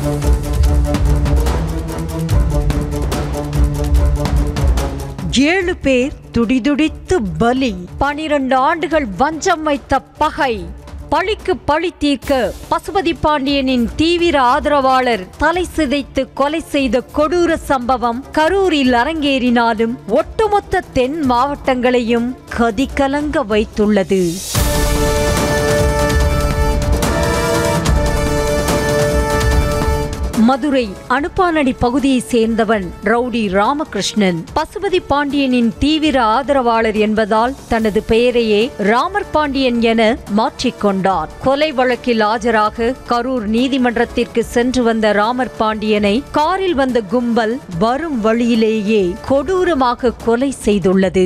ஏழு பேர் துடிதுடித்து பலி பனிரெண்டு ஆண்டுகள் வஞ்சம் வைத்த பகை பழிக்கு பழி தீர்க்க பசுபதி பாண்டியனின் தீவிர ஆதரவாளர் தலை சிதைத்து கொலை செய்த கொடூர சம்பவம் கரூரில் அரங்கேறினாலும் ஒட்டுமொத்த தென் மாவட்டங்களையும் கதிகலங்க வைத்துள்ளது மதுரை அனுப்பானடி பகுதியைச் சேர்ந்தவன் ரவுடி ராமகிருஷ்ணன் பசுபதி பாண்டியனின் தீவிர ஆதரவாளர் என்பதால் தனது பெயரையே ராமர் பாண்டியன் என மாற்றிக்கொண்டார் கொலை வழக்கில் ஆஜராக கரூர் நீதிமன்றத்திற்கு சென்று வந்த ராமர் பாண்டியனை காரில் வந்த கும்பல் வரும் வழியிலேயே கொடூரமாக கொலை செய்துள்ளது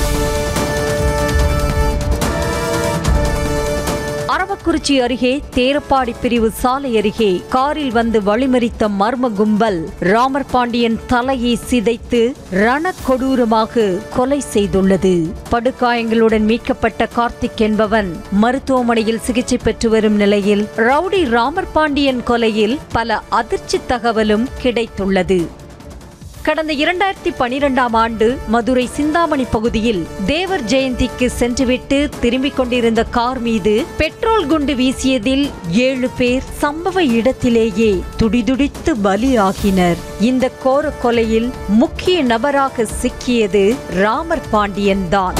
அரவக்குறிச்சி அருகே தேரப்பாடி பிரிவு சாலை அருகே காரில் வந்து வழிமறித்த மர்ம கும்பல் ராமர் பாண்டியன் தலையை சிதைத்து ரணக்கொடூரமாக கொலை செய்துள்ளது படுகாயங்களுடன் மீட்கப்பட்ட கார்த்திக் என்பவன் மருத்துவமனையில் சிகிச்சை பெற்று வரும் நிலையில் ரவுடி ராமர் பாண்டியன் கொலையில் பல அதிர்ச்சி தகவலும் கிடைத்துள்ளது கடந்த இரண்டாயிரத்தி பனிரெண்டாம் ஆண்டு மதுரை சிந்தாமணி பகுதியில் தேவர் ஜெயந்திக்கு சென்றுவிட்டு திரும்பிக் கொண்டிருந்த கார் மீது பெட்ரோல் குண்டு வீசியதில் ஏழு பேர் சம்பவ இடத்திலேயே துடிதுடித்து பலியாகினர் இந்த கோர கொலையில் முக்கிய நபராக சிக்கியது ராமர் பாண்டியன் தான்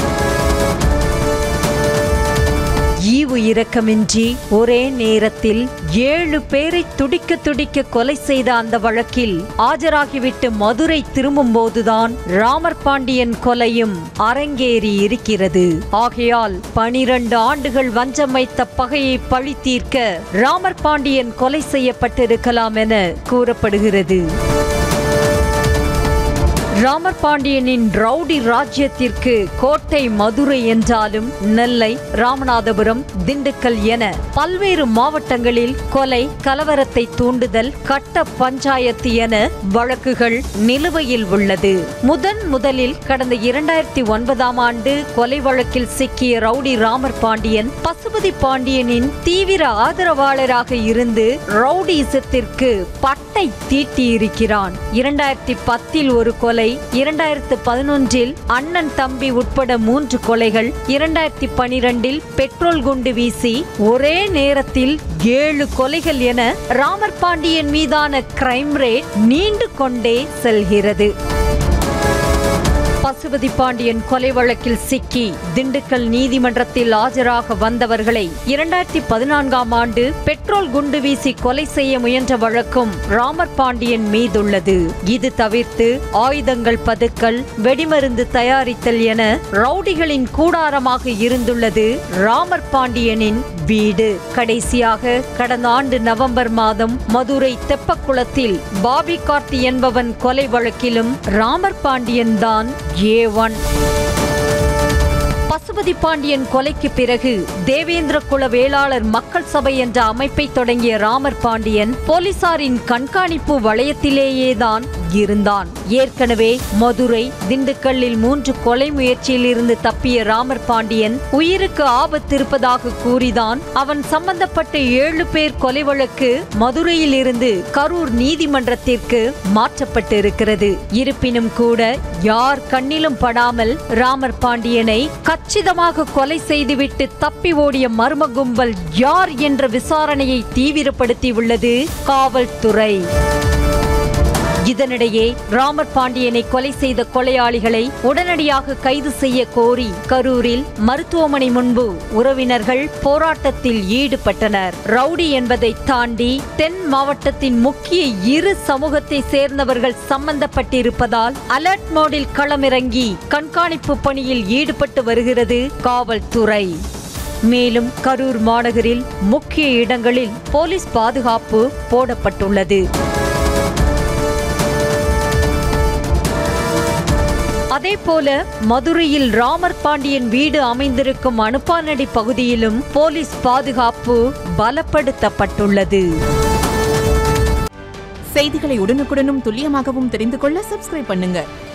ஈவு இரக்கமின்றி ஒரே நேரத்தில் ஏழு பேரை துடிக்க துடிக்க கொலை செய்த அந்த வழக்கில் ஆஜராகிவிட்டு மதுரை திரும்பும் போதுதான் ராமர் பாண்டியன் கொலையும் அரங்கேறி இருக்கிறது ஆகையால் பனிரண்டு ஆண்டுகள் வஞ்சம் வைத்த பகையை பழி தீர்க்க ராமர் பாண்டியன் கொலை செய்யப்பட்டிருக்கலாம் என கூறப்படுகிறது ராமர் பாண்டியனின் ரவுடி ராஜ்யத்திற்கு கோட்டை மதுரை என்றாலும் நெல்லை ராமநாதபுரம் திண்டுக்கல் என பல்வேறு மாவட்டங்களில் கொலை கலவரத்தை தூண்டுதல் கட்ட பஞ்சாயத்து என வழக்குகள் நிலுவையில் உள்ளது முதன் முதலில் கடந்த இரண்டாயிரத்தி ஒன்பதாம் ஆண்டு கொலை வழக்கில் சிக்கிய ரவுடி ராமர் பாண்டியன் பசுபதி பாண்டியனின் தீவிர ஆதரவாளராக இருந்து ரவுடிசத்திற்கு பட்டை தீட்டியிருக்கிறான் இரண்டாயிரத்தி பத்தில் ஒரு கொலை இரண்டாயிரத்து பதினொன்றில் அண்ணன் தம்பி உட்பட மூன்று கொலைகள் இரண்டாயிரத்தி பனிரெண்டில் பெட்ரோல் குண்டு வீசி ஒரே நேரத்தில் ஏழு கொலைகள் என ராமர் பாண்டியன் மீதான கிரைம் ரேட் நீண்டு கொண்டே செல்கிறது பசுபதி பாண்டியன் கொலை வழக்கில் சிக்கி திண்டுக்கல் நீதிமன்றத்தில் ஆஜராக வந்தவர்களை இரண்டாயிரத்தி பதினான்காம் ஆண்டு பெட்ரோல் குண்டு வீசி கொலை செய்ய முயன்ற வழக்கும் ராமர் பாண்டியன் மீதுள்ளது இது தவிர்த்து ஆயுதங்கள் பதுக்கல் வெடிமருந்து தயாரித்தல் என ரவுடிகளின் கூடாரமாக இருந்துள்ளது ராமர் பாண்டியனின் வீடு கடைசியாக கடந்த ஆண்டு நவம்பர் மாதம் மதுரை தெப்பக்குளத்தில் பாபி கார்த்தி என்பவன் கொலை வழக்கிலும் ராமர் பாண்டியன் தான் ஏ ஒன் பசுபதி பாண்டியன் கொலைக்கு பிறகு தேவேந்திர குல வேளாளர் மக்கள் சபை என்ற அமைப்பை தொடங்கிய ராமர் பாண்டியன் போலீசாரின் கண்காணிப்பு வளையத்திலேயேதான் இருந்தான் ஏற்கனவே மதுரை திண்டுக்கல்லில் மூன்று கொலை முயற்சியில் இருந்து தப்பிய ராமர் பாண்டியன் உயிருக்கு ஆபத்து இருப்பதாக கூறிதான் அவன் சம்பந்தப்பட்ட ஏழு பேர் கொலை வழக்கு மதுரையில் இருந்து கரூர் நீதிமன்றத்திற்கு மாற்றப்பட்டு இருக்கிறது இருப்பினும் கூட யார் கண்ணிலும் படாமல் ராமர் பாண்டியனை கச்சிதமாக கொலை செய்துவிட்டு தப்பி ஓடிய மர்ம கும்பல் யார் என்ற விசாரணையை தீவிரப்படுத்தியுள்ளது காவல்துறை இதனிடையே ராமர் பாண்டியனை கொலை செய்த கொலையாளிகளை உடனடியாக கைது செய்ய கோரி கரூரில் மருத்துவமனை முன்பு உறவினர்கள் போராட்டத்தில் ஈடுபட்டனர் ரவுடி என்பதை தாண்டி தென் மாவட்டத்தின் முக்கிய இரு சமூகத்தை சேர்ந்தவர்கள் சம்பந்தப்பட்டிருப்பதால் அலர்ட் மோடில் களமிறங்கி கண்காணிப்பு பணியில் ஈடுபட்டு வருகிறது காவல்துறை மேலும் கரூர் மாநகரில் முக்கிய இடங்களில் போலீஸ் பாதுகாப்பு போடப்பட்டுள்ளது அதேபோல மதுரையில் ராமர் பாண்டியன் வீடு அமைந்திருக்கும் அனுப்பானடி பகுதியிலும் போலீஸ் பாதுகாப்பு பலப்படுத்தப்பட்டுள்ளது செய்திகளை உடனுக்குடனும் துல்லியமாகவும் தெரிந்து கொள்ள சப்ஸ்கிரைப் பண்ணுங்க